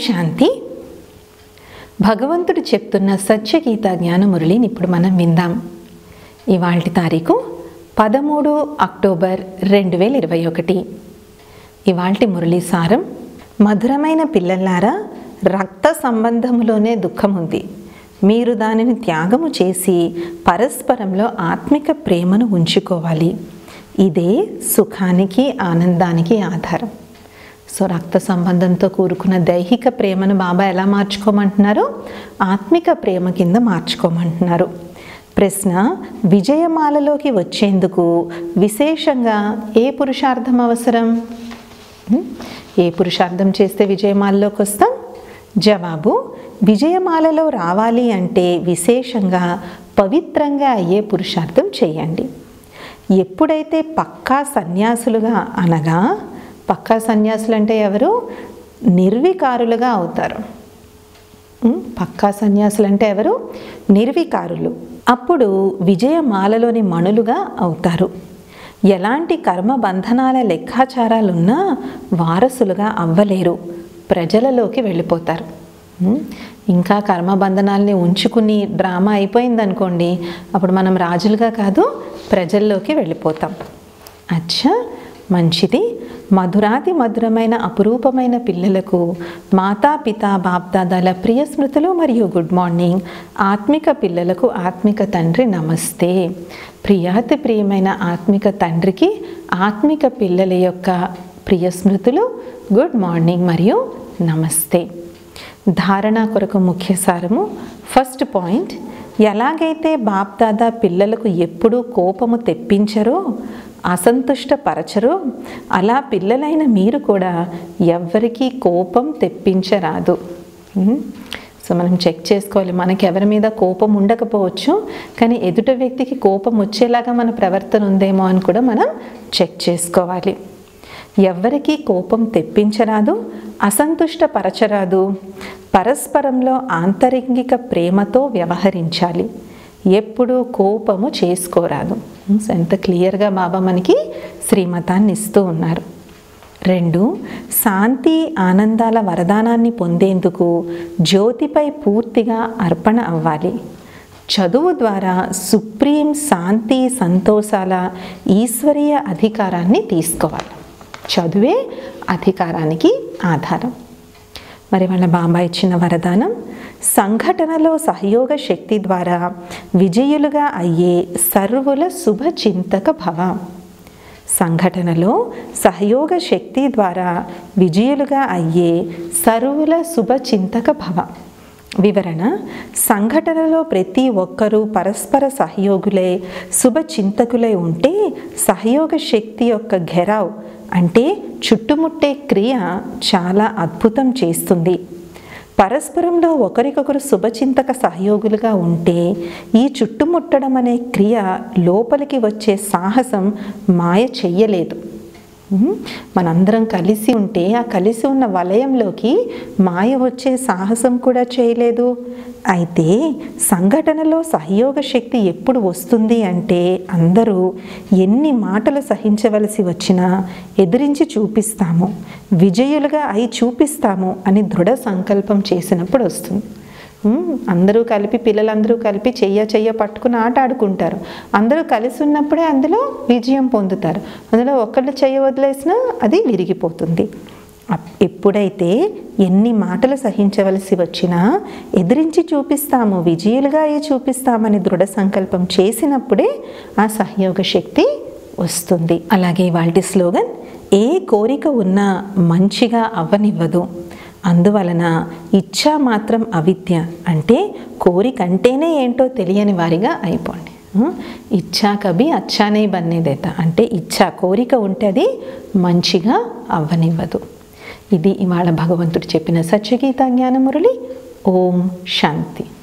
శాంతి భగవంతుడు చెప్తున్న సత్యగీత జ్ఞానమురళిని ఇప్పుడు మనం విందాం ఇవాళ తారీఖు పదమూడు అక్టోబర్ రెండు వేల ఇరవై ఒకటి ఇవాల్టి మురళీ సారం మధురమైన పిల్లలారా రక్త సంబంధములోనే దుఃఖం ఉంది మీరు దానిని త్యాగము చేసి పరస్పరంలో ఆత్మిక ప్రేమను ఉంచుకోవాలి ఇదే సుఖానికి ఆనందానికి ఆధారం సో రక్త సంబంధంతో కూరుకున్న దైహిక ప్రేమను బాబా ఎలా మార్చుకోమంటున్నారు ఆత్మిక ప్రేమ కింద మార్చుకోమంటున్నారు ప్రశ్న విజయమాలలోకి వచ్చేందుకు విశేషంగా ఏ పురుషార్థం అవసరం ఉం? ఏ పురుషార్థం చేస్తే విజయమాలలోకి వస్తాం జవాబు విజయమాలలో రావాలి అంటే విశేషంగా పవిత్రంగా అయ్యే పురుషార్థం చేయండి ఎప్పుడైతే పక్కా సన్యాసులుగా అనగా పక్కా సన్యాసులు అంటే ఎవరు నిర్వికారులుగా అవుతారు ఉం? పక్కా సన్యాసులు అంటే ఎవరు నిర్వికారులు అప్పుడు విజయమాలలోని మణులుగా అవుతారు ఎలాంటి కర్మ బంధనాల లెక్కాచారాలున్నా వారసులుగా అవ్వలేరు ప్రజలలోకి వెళ్ళిపోతారు ఉం? ఇంకా కర్మబంధనాల్ని ఉంచుకుని డ్రామా అయిపోయిందనుకోండి అప్పుడు మనం రాజులుగా కాదు ప్రజల్లోకి వెళ్ళిపోతాం అచ్చా మంచిది మధురాతి మధురమైన అపురూపమైన పిల్లలకు మాతా పిత బాప్దాదాల ప్రియ స్మృతులు మరియు గుడ్ మార్నింగ్ ఆత్మిక పిల్లలకు ఆత్మిక తండ్రి నమస్తే ప్రియాతి ప్రియమైన ఆత్మిక తండ్రికి ఆత్మిక పిల్లల యొక్క ప్రియ స్మృతులు గుడ్ మార్నింగ్ మరియు నమస్తే ధారణ కొరకు ముఖ్య సారము ఫస్ట్ పాయింట్ ఎలాగైతే బాప్దాదా పిల్లలకు ఎప్పుడూ కోపము తెప్పించరో అసంతుష్టపరచరో అలా పిల్లలైన మీరు కూడా ఎవ్వరికీ కోపం తెప్పించరాదు ఉం? సో మనం చెక్ చేసుకోవాలి మనకి ఎవరి మీద కోపం ఉండకపోవచ్చు కానీ ఎదుట వ్యక్తికి కోపం వచ్చేలాగా మన ప్రవర్తన ఉందేమో అని కూడా మనం చెక్ చేసుకోవాలి ఎవ్వరికీ కోపం తెప్పించరాదు అసంతుష్టపరచరాదు పరస్పరంలో ఆంతరింగిక ప్రేమతో వ్యవహరించాలి ఎప్పుడూ కోపము చేసుకోరాదు సో ఎంత క్లియర్గా బాబా మనకి శ్రీమతాన్ని ఇస్తూ ఉన్నారు రెండు శాంతి ఆనందాల వరదానాన్ని పొందేందుకు జ్యోతిపై పూర్తిగా అర్పణ అవ్వాలి చదువు ద్వారా సుప్రీం శాంతి సంతోషాల ఈశ్వరీయ అధికారాన్ని తీసుకోవాలి చదువే అధికారానికి ఆధారం మరి వాళ్ళ బాబా ఇచ్చిన వరదానం సంఘటనలో సహయోగ శక్తి ద్వారా విజయులుగా అయ్యే సర్వుల శుభ చింతక భవ సంఘటనలో సహయోగ శక్తి ద్వారా విజయులుగా అయ్యే సర్వుల శుభ చింతక భవ వివరణ సంఘటనలో ప్రతి ఒక్కరూ పరస్పర సహయోగులై శుభ చింతకులై ఉంటే సహయోగ శక్తి యొక్క ఘెరావ్ అంటే చుట్టుముట్టే క్రియ చాలా అద్భుతం చేస్తుంది పరస్పరంలో ఒకరికొకరు శుభచింతక సహయోగులుగా ఉంటే ఈ చుట్టుముట్టడం అనే క్రియ లోపలికి వచ్చే సాహసం మాయ చెయ్యలేదు ఉమ్, మనందరం కలిసి ఉంటే ఆ కలిసి ఉన్న వలయంలోకి మాయ వచ్చే సాహసం కూడా చేయలేదు అయితే సంఘటనలో సహయోగ శక్తి ఎప్పుడు వస్తుంది అంటే అందరూ ఎన్ని మాటలు సహించవలసి వచ్చినా ఎదిరించి చూపిస్తాము విజయులుగా అయి చూపిస్తాము అని దృఢ సంకల్పం చేసినప్పుడు వస్తుంది ఉమ్, అందరూ కలిపి పిల్లలందరూ కలిపి చెయ్య చెయ్య పట్టుకుని ఆట ఆడుకుంటారు అందరూ కలిసి ఉన్నప్పుడే అందులో విజయం పొందుతారు అందులో ఒకళ్ళు చెయ్య వదిలేసినా అది విరిగిపోతుంది అప్- ఎప్పుడైతే ఎన్ని మాటలు సహించవలసి వచ్చినా ఎదిరించి చూపిస్తాము విజయులుగా అయి చూపిస్తామని దృఢ సంకల్పం చేసినప్పుడే ఆ సహయోగ శక్తి వస్తుంది అలాగే వాళ్ళ స్లోగన్ ఏ కోరిక ఉన్నా మంచిగా అవ్వనివ్వదు అందువలన ఇచ్ఛా మాత్రం అవిద్య అంటే కోరిక అంటేనే ఏంటో తెలియని వారిగా అయిపోండి ఆ, ఇచ్ఛా కభి అచ్చానే బన్నేదేత అంటే ఇచ్ఛా కోరిక ఉంటే అది మంచిగా అవ్వనివ్వదు ఇది ఇవాళ భగవంతుడు చెప్పిన సత్యగీత జ్ఞానమురళి ఓం శాంతి